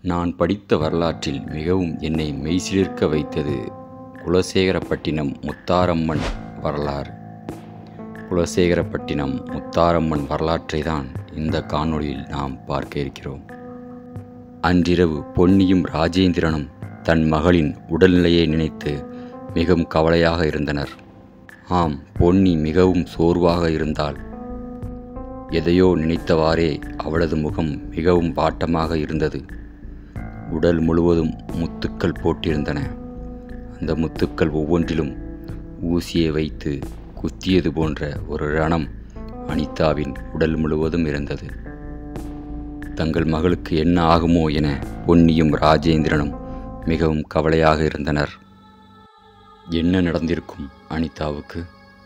நான் படித்த வரலாற்றில் மிகவும் என்னை மெய்சிலிர்க்க வைத்தது குலசேகரப்பட்டினம் முத்தாரம்மன் வரலாறு குலசேகரப்பட்டினம் முத்தாரம்மன் வரலாற்றை தான் இந்த காணொளியில் நாம் பார்க்க இருக்கிறோம் அன்றிரவு பொன்னியும் ராஜேந்திரனும் தன் மகளின் உடல்நிலையை நினைத்து மிகவும் கவலையாக இருந்தனர் ஆம் பொன்னி மிகவும் சோர்வாக இருந்தாள் எதையோ நினைத்தவாறே அவளது முகம் மிகவும் வாட்டமாக இருந்தது உடல் முழுவதும் முத்துக்கள் போட்டிருந்தன அந்த முத்துக்கள் ஒவ்வொன்றிலும் ஊசியை வைத்து குத்தியது போன்ற ஒரு ரணம் அனிதாவின் உடல் முழுவதும் இருந்தது தங்கள் மகளுக்கு என்ன ஆகுமோ என பொன்னியும் ராஜேந்திரனும் மிகவும் கவலையாக இருந்தனர் என்ன நடந்திருக்கும் அனிதாவுக்கு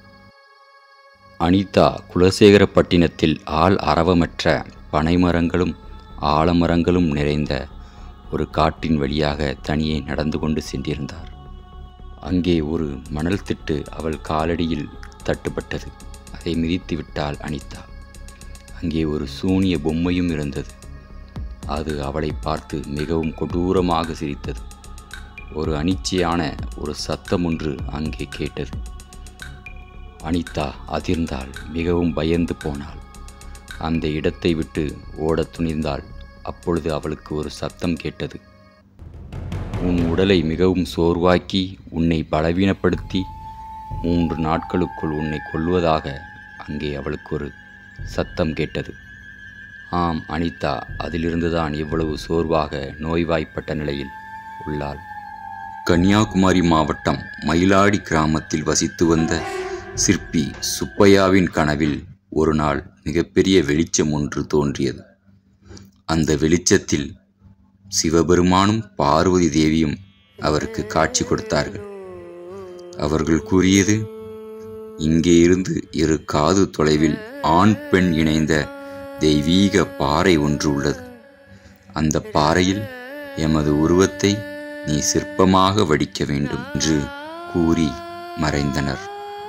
அனிதா குலசேகரப்பட்டினத்தில் ஆள் அரவமற்ற பனைமரங்களும் ஆலமரங்களும் நிறைந்த ஒரு காட்டின் வழியாக தனியே நடந்து கொண்டு சென்றிருந்தார் அங்கே ஒரு மணல் திட்டு அவள் காலடியில் தட்டுப்பட்டது அதை மிதித்து விட்டாள் அனிதா அங்கே ஒரு சூனிய பொம்மையும் இருந்தது அது அவளை பார்த்து மிகவும் கொடூரமாக சிரித்தது ஒரு அனிச்சையான ஒரு சத்தம் ஒன்று அங்கே கேட்டது அனிதா அதிர்ந்தாள் மிகவும் பயந்து போனாள் அந்த இடத்தை விட்டு ஓடத் துணிந்தாள் அப்பொழுது அவளுக்கு ஒரு சத்தம் கேட்டது உன் உடலை மிகவும் சோர்வாக்கி உன்னை பலவீனப்படுத்தி மூன்று நாட்களுக்குள் உன்னை கொல்வதாக அங்கே அவளுக்கு ஒரு சத்தம் கேட்டது ஆம் அனிதா அதிலிருந்துதான் இவ்வளவு சோர்வாக நோய்வாய்ப்பட்ட நிலையில் உள்ளாள் கன்னியாகுமரி மாவட்டம் மயிலாடி கிராமத்தில் வசித்து வந்த சிற்பி சுப்பையாவின் கனவில் ஒரு நாள் மிகப்பெரிய வெளிச்சம் ஒன்று தோன்றியது அந்த வெளிச்சத்தில் சிவபெருமானும் பார்வதி தேவியும் அவருக்கு காட்சி கொடுத்தார்கள் அவர்கள் கூறியது இங்கே இருந்து இரு காது தொலைவில் ஆண் பெண் இணைந்த தெய்வீக பாறை ஒன்று உள்ளது அந்த பாறையில் எமது உருவத்தை நீ சிற்பமாக வடிக்க வேண்டும் என்று கூறி மறைந்தனர்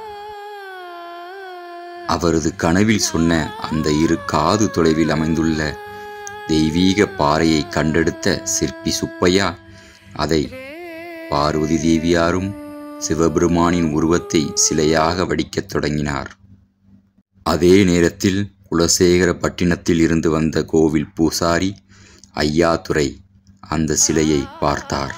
அவரது கனவில் சொன்ன அந்த இரு காது தொலைவில் அமைந்துள்ள தெய்வீக பாறையை கண்டெடுத்த சிற்பி சுப்பையா அதை பார்வதி தேவியாரும் சிவபெருமானின் உருவத்தை சிலையாக வடிக்கத் தொடங்கினார் அதே நேரத்தில் குலசேகரப்பட்டினத்தில் இருந்து வந்த கோவில் பூசாரி ஐயாதுரை அந்த சிலையை பார்த்தார்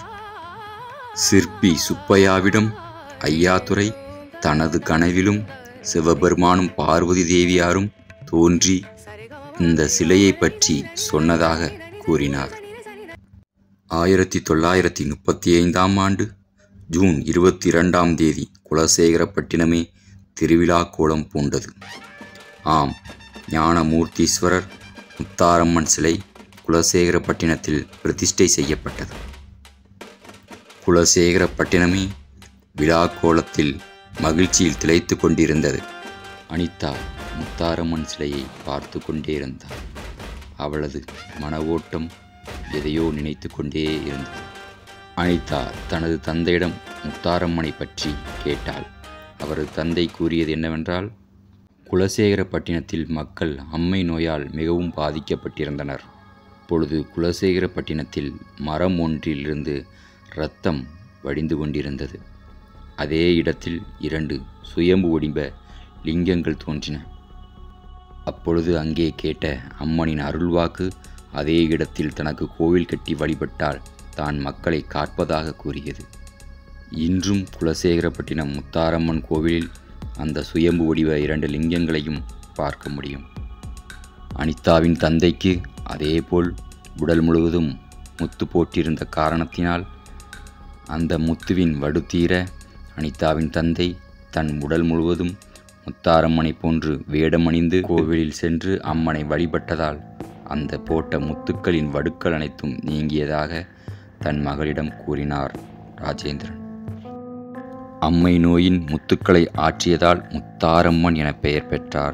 சிற்பி சுப்பையாவிடம் ஐயாதுரை தனது கனவிலும் சிவபெருமானும் பார்வதி தேவியாரும் தோன்றி இந்த சிலையை பற்றி சொன்னதாக கூறினார் ஆயிரத்தி தொள்ளாயிரத்தி முப்பத்தி ஐந்தாம் ஆண்டு ஜூன் இருபத்தி இரண்டாம் தேதி குலசேகரப்பட்டினமே திருவிழா கோலம் பூண்டது ஆம் ஞானமூர்த்தீஸ்வரர் முத்தாரம்மன் சிலை குலசேகரப்பட்டினத்தில் பிரதிஷ்டை செய்யப்பட்டது குலசேகரப்பட்டினமே விழா கோலத்தில் மகிழ்ச்சியில் திளைத்து கொண்டிருந்தது அனிதா முத்தாரம்மன் சிலையை பார்த்து கொண்டே இருந்தாள் அவளது மன ஓட்டம் எதையோ நினைத்து கொண்டே இருந்தது அனிதா தனது தந்தையிடம் முத்தாரம்மனை பற்றி கேட்டாள் அவரது தந்தை கூறியது என்னவென்றால் குலசேகரப்பட்டினத்தில் மக்கள் அம்மை நோயால் மிகவும் பாதிக்கப்பட்டிருந்தனர் பொழுது குலசேகரப்பட்டினத்தில் மரம் ஒன்றிலிருந்து இரத்தம் வடிந்து கொண்டிருந்தது அதே இடத்தில் இரண்டு சுயம்பு வடிவ லிங்கங்கள் தோன்றின அப்பொழுது அங்கே கேட்ட அம்மனின் அருள்வாக்கு அதே இடத்தில் தனக்கு கோவில் கட்டி வழிபட்டால் தான் மக்களை காப்பதாக கூறியது இன்றும் குலசேகரப்பட்டினம் முத்தாரம்மன் கோவிலில் அந்த சுயம்பு வடிவ இரண்டு லிங்கங்களையும் பார்க்க முடியும் அனிதாவின் தந்தைக்கு அதேபோல் உடல் முழுவதும் முத்து போட்டிருந்த காரணத்தினால் அந்த முத்துவின் வடுத்தீர அனிதாவின் தந்தை தன் உடல் முழுவதும் முத்தாரம்மனை போன்று வேடமணிந்து கோவிலில் சென்று அம்மனை வழிபட்டதால் அந்த போட்ட முத்துக்களின் வடுக்கள் அனைத்தும் நீங்கியதாக தன் மகளிடம் கூறினார் ராஜேந்திரன் அம்மை நோயின் முத்துக்களை ஆற்றியதால் முத்தாரம்மன் என பெயர் பெற்றார்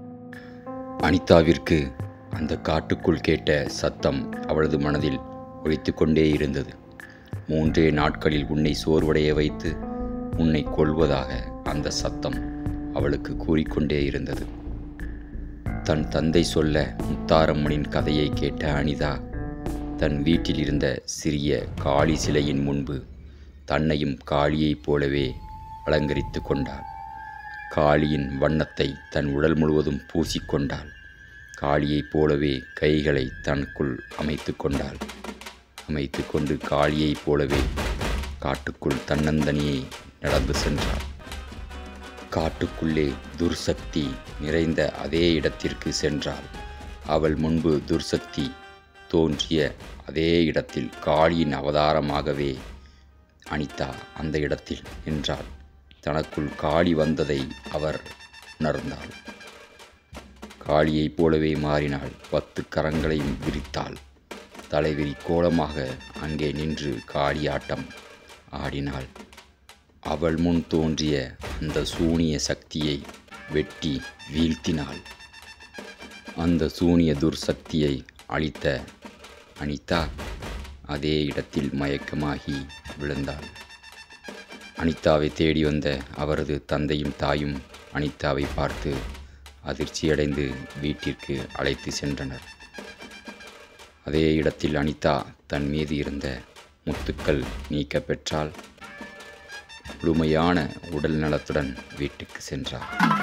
அனிதாவிற்கு அந்த காட்டுக்குள் கேட்ட சத்தம் அவளது மனதில் ஒலித்து கொண்டே இருந்தது மூன்றே நாட்களில் உன்னை சோர்வடைய வைத்து உன்னை கொல்வதாக அந்த சத்தம் அவளுக்கு கூறிக்கொண்டே இருந்தது தன் தந்தை சொல்ல முத்தாரம்மனின் கதையை கேட்ட அனிதா தன் வீட்டில் இருந்த சிறிய காளி சிலையின் முன்பு தன்னையும் காளியைப் போலவே அலங்கரித்து கொண்டாள் காளியின் வண்ணத்தை தன் உடல் முழுவதும் பூசிக்கொண்டாள் காளியைப் போலவே கைகளை தனக்குள் அமைத்து கொண்டாள் அமைத்து கொண்டு காளியைப் போலவே காட்டுக்குள் தன்னந்தனியே நடந்து சென்றாள் காட்டுக்குள்ளே துர்சக்தி நிறைந்த அதே இடத்திற்கு சென்றாள் அவள் முன்பு துர்சக்தி தோன்றிய அதே இடத்தில் காளியின் அவதாரமாகவே அனிதா அந்த இடத்தில் நின்றாள் தனக்குள் காளி வந்ததை அவர் உணர்ந்தாள் காளியைப் போலவே மாறினாள் பத்து கரங்களையும் விரித்தாள் தலைவிரி கோலமாக அங்கே நின்று காளியாட்டம் ஆடினாள் அவள் முன் தோன்றிய அந்த சூனிய சக்தியை வெட்டி வீழ்த்தினாள் அந்த சூனிய துர்சக்தியை அழித்த அனிதா அதே இடத்தில் மயக்கமாகி விழுந்தாள் அனிதாவை தேடி வந்த அவரது தந்தையும் தாயும் அனிதாவை பார்த்து அதிர்ச்சியடைந்து வீட்டிற்கு அழைத்து சென்றனர் அதே இடத்தில் அனிதா தன் மீது இருந்த முத்துக்கள் நீக்க பெற்றால் முழுமையான உடல் நலத்துடன் வீட்டுக்கு சென்றார்